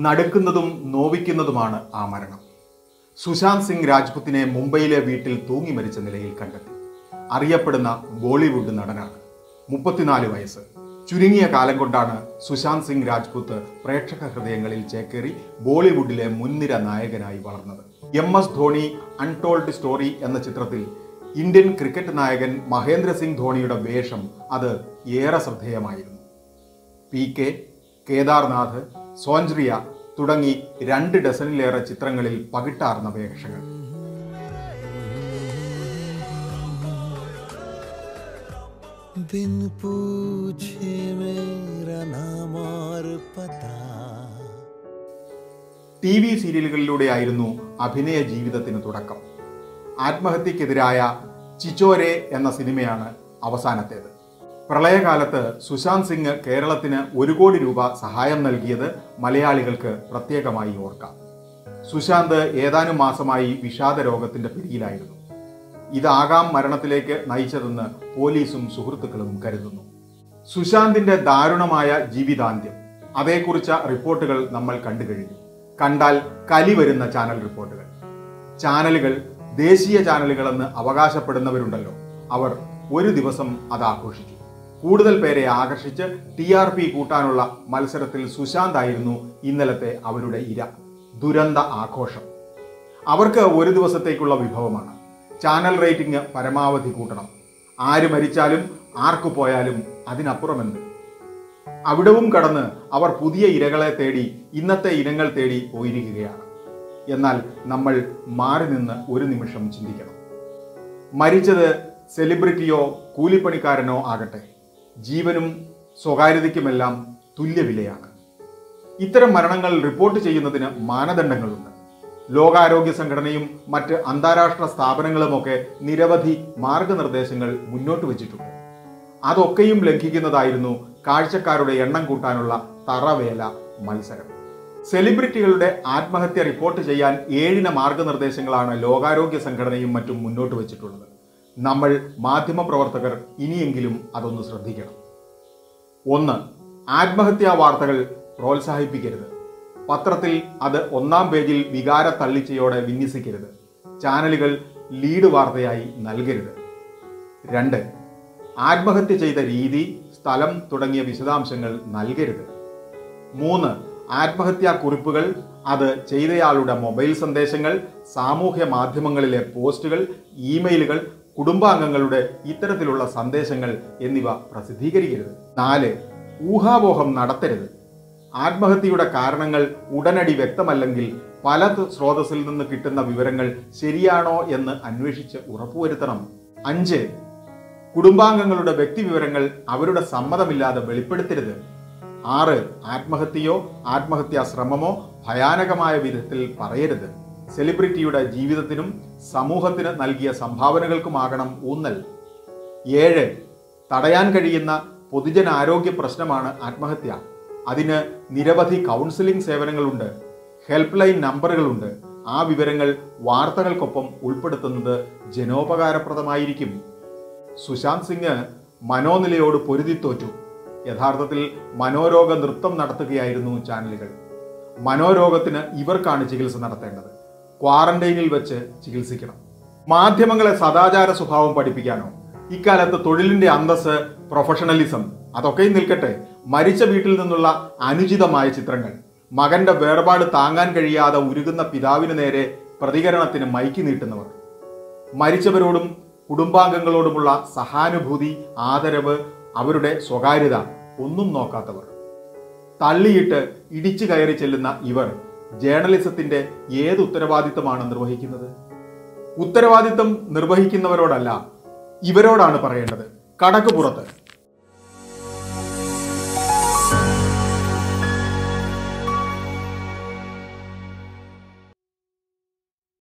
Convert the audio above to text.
നടുക്കുന്നതും നോവിക്കുന്നതുമാണ് ആ മരണം സുശാന്ത് സിംഗ് രാജ്പുത്തിനെ മുംബൈയിലെ വീട്ടിൽ തൂങ്ങി മരിച്ച നിലയിൽ കണ്ടെത്തി അറിയപ്പെടുന്ന ബോളിവുഡ് നടനാണ് മുപ്പത്തിനാല് വയസ്സ് ചുരുങ്ങിയ കാലം കൊണ്ടാണ് സുശാന്ത് സിംഗ് രാജ്പുത്ത് പ്രേക്ഷക ഹൃദയങ്ങളിൽ ചേക്കേറി ബോളിവുഡിലെ മുൻനിര നായകനായി വളർന്നത് M S Dhoni untold story എന്ന ചിത്രത്തിൽ ഇന്ത്യൻ ക്രിക്കറ്റ് നായകൻ മഹേന്ദ്ര സിംഗ് ധോണിയുടെ വേഷം അത് ഏറെ ശ്രദ്ധേയമായിരുന്നു പി കെ കേദാർനാഥ് സോഞ്ച്രിയ തുടങ്ങി രണ്ട് ഡസനിലേറെ ചിത്രങ്ങളിൽ പകിട്ടാർന്ന വേഷങ്ങൾ बिन पूछे मेरा नाम और पता ടി വി സീരിയലുകളിലൂടെയായിരുന്നു അഭിനയ ജീവിതത്തിന് തുടക്കം ആത്മഹത്യക്കെതിരായ ചിച്ചോരെ എന്ന സിനിമയാണ് അവസാനത്തേത് പ്രളയകാലത്ത് സുശാന്ത് സിംഗ് കേരളത്തിന് ഒരു കോടി രൂപ സഹായം നൽകിയത് മലയാളികൾക്ക് പ്രത്യേകമായി ഓർക്കാം സുശാന്ത് ഏതാനും മാസമായി വിഷാദ രോഗത്തിന്റെ പിടിയിലായിരുന്നു ഇതാകാം മരണത്തിലേക്ക് നയിച്ചതെന്ന് പോലീസും സുഹൃത്തുക്കളും കരുതുന്നു സുശാന്തിന്റെ ദാരുണമായ ജീവിതാന്ത്യം അതേക്കുറിച്ച റിപ്പോർട്ടുകൾ നമ്മൾ കണ്ടു കഴിഞ്ഞു കണ്ടാൽ കലി വരുന്ന ചാനൽ റിപ്പോർട്ടുകൾ ചാനലുകൾ ദേശീയ ചാനലുകളെന്ന് അവകാശപ്പെടുന്നവരുണ്ടല്ലോ അവർ ഒരു ദിവസം അത് ആഘോഷിച്ചു കൂടുതൽ പേരെ ആകർഷിച്ച് ടി ആർ പി കൂട്ടാനുള്ള മത്സരത്തിൽ സുശാന്ത് ആയിരുന്നു ഇന്നലത്തെ അവരുടെ ഇര ദുരന്ത ആഘോഷം അവർക്ക് ഒരു ദിവസത്തേക്കുള്ള വിഭവമാണ് ചാനൽ റേറ്റിംഗ് പരമാവധി കൂട്ടണം ആര് മരിച്ചാലും ആർക്കു പോയാലും അതിനപ്പുറമെന്ത് അവിടവും കടന്ന് അവർ പുതിയ ഇരകളെ തേടി ഇന്നത്തെ ഇനങ്ങൾ തേടി പോയിരിക്കുകയാണ് എന്നാൽ നമ്മൾ മാറി നിന്ന് ഒരു നിമിഷം ചിന്തിക്കണം മരിച്ചത് സെലിബ്രിറ്റിയോ കൂലിപ്പണിക്കാരനോ ആകട്ടെ ജീവനും സ്വകാര്യതയ്ക്കുമെല്ലാം തുല്യവിലയാണ് ഇത്തരം മരണങ്ങൾ റിപ്പോർട്ട് ചെയ്യുന്നതിന് മാനദണ്ഡങ്ങളുണ്ട് ലോകാരോഗ്യ സംഘടനയും മറ്റ് അന്താരാഷ്ട്ര സ്ഥാപനങ്ങളുമൊക്കെ നിരവധി മാർഗനിർദ്ദേശങ്ങൾ മുന്നോട്ട് വച്ചിട്ടുണ്ട് അതൊക്കെയും ലംഘിക്കുന്നതായിരുന്നു കാഴ്ചക്കാരുടെ എണ്ണം കൂട്ടാനുള്ള തറവേല മത്സരം സെലിബ്രിറ്റികളുടെ ആത്മഹത്യ റിപ്പോർട്ട് ചെയ്യാൻ ഏഴിന മാർഗനിർദ്ദേശങ്ങളാണ് ലോകാരോഗ്യ സംഘടനയും മറ്റും മുന്നോട്ട് വച്ചിട്ടുള്ളത് നമ്മൾ മാധ്യമപ്രവർത്തകർ ഇനിയെങ്കിലും അതൊന്ന് ശ്രദ്ധിക്കണം ഒന്ന് ആത്മഹത്യാ വാർത്തകൾ പ്രോത്സാഹിപ്പിക്കരുത് പത്രത്തിൽ അത് ഒന്നാം പേജിൽ വികാര തള്ളിച്ചയോടെ വിന്യസിക്കരുത് ചാനലുകൾ ലീഡ് വാർത്തയായി നൽകരുത് രണ്ട് ആത്മഹത്യ ചെയ്ത രീതി സ്ഥലം തുടങ്ങിയ വിശദാംശങ്ങൾ നൽകരുത് മൂന്ന് ആത്മഹത്യാ കുറിപ്പുകൾ അത് ചെയ്തയാളുടെ മൊബൈൽ സന്ദേശങ്ങൾ സാമൂഹ്യ മാധ്യമങ്ങളിലെ പോസ്റ്റുകൾ ഇമെയിലുകൾ കുടുംബാംഗങ്ങളുടെ ഇത്തരത്തിലുള്ള സന്ദേശങ്ങൾ എന്നിവ പ്രസിദ്ധീകരിക്കരുത് നാല് ഊഹാപോഹം നടത്തരുത് ആത്മഹത്യയുടെ കാരണങ്ങൾ ഉടനടി വ്യക്തമല്ലെങ്കിൽ പല ത- സ്രോതസ്സിൽ നിന്ന് കിട്ടുന്ന വിവരങ്ങൾ ശരിയാണോ എന്ന് അന്വേഷിച്ച് ഉറപ്പുവരുത്തണം അഞ്ച് കുടുംബാംഗങ്ങളുടെ വ്യക്തിവിവരങ്ങൾ അവരുടെ സമ്മതമില്ലാതെ വെളിപ്പെടുത്തരുത് ആറ് ആത്മഹത്യയോ ആത്മഹത്യാ ശ്രമമോ ഭയാനകമായ വിധത്തിൽ പറയരുത് സെലിബ്രിറ്റിയുടെ ജീവിതത്തിനും സമൂഹത്തിന് നൽകിയ സംഭാവനകൾക്കുമാകണം ഊന്നൽ ഏഴ് തടയാൻ കഴിയുന്ന പൊതുജനാരോഗ്യ പ്രശ്നമാണ് ആത്മഹത്യ അതിന് നിരവധി കൗൺസിലിംഗ് സേവനങ്ങളുണ്ട് ഹെൽപ്പ് ലൈൻ നമ്പറുകളുണ്ട് ആ വിവരങ്ങൾ വാർത്തകൾക്കൊപ്പം ഉൾപ്പെടുത്തുന്നത് ജനോപകാരപ്രദമായിരിക്കും സുശാന്ത് സിംഗ് മനോനിലയോട് പൊരുതിത്തോറ്റു യഥാർത്ഥത്തിൽ മനോരോഗ നൃത്തം നടത്തുകയായിരുന്നു ചാനലുകൾ മനോരോഗത്തിന് ഇവർക്കാണ് ചികിത്സ നടത്തേണ്ടത് ക്വാറന്റൈനിൽ വെച്ച് ചികിത്സിക്കണം മാധ്യമങ്ങളെ സദാചാര സ്വഭാവം പഠിപ്പിക്കാനോ ഇക്കാലത്ത് തൊഴിലിന്റെ അന്തസ് പ്രൊഫഷണലിസം അതൊക്കെയും നിൽക്കട്ടെ മരിച്ച വീട്ടിൽ നിന്നുള്ള അനുചിതമായ ചിത്രങ്ങൾ മകന്റെ വേർപാട് താങ്ങാൻ കഴിയാതെ ഉരുകുന്ന പിതാവിന് നേരെ പ്രതികരണത്തിന് മൈക്ക് നീട്ടുന്നവർ മരിച്ചവരോടും കുടുംബാംഗങ്ങളോടുമുള്ള സഹാനുഭൂതി ആദരവ് അവരുടെ സ്വകാര്യത ഒന്നും നോക്കാത്തവർ തള്ളിയിട്ട് ഇടിച്ചു കയറി ചെല്ലുന്ന ഇവർ ജേർണലിസത്തിന്റെ ഏത് ഉത്തരവാദിത്തമാണ് നിർവഹിക്കുന്നത് ഉത്തരവാദിത്തം നിർവഹിക്കുന്നവരോടല്ല ഇവരോടാണ് പറയേണ്ടത് കടക്ക് പുറത്ത്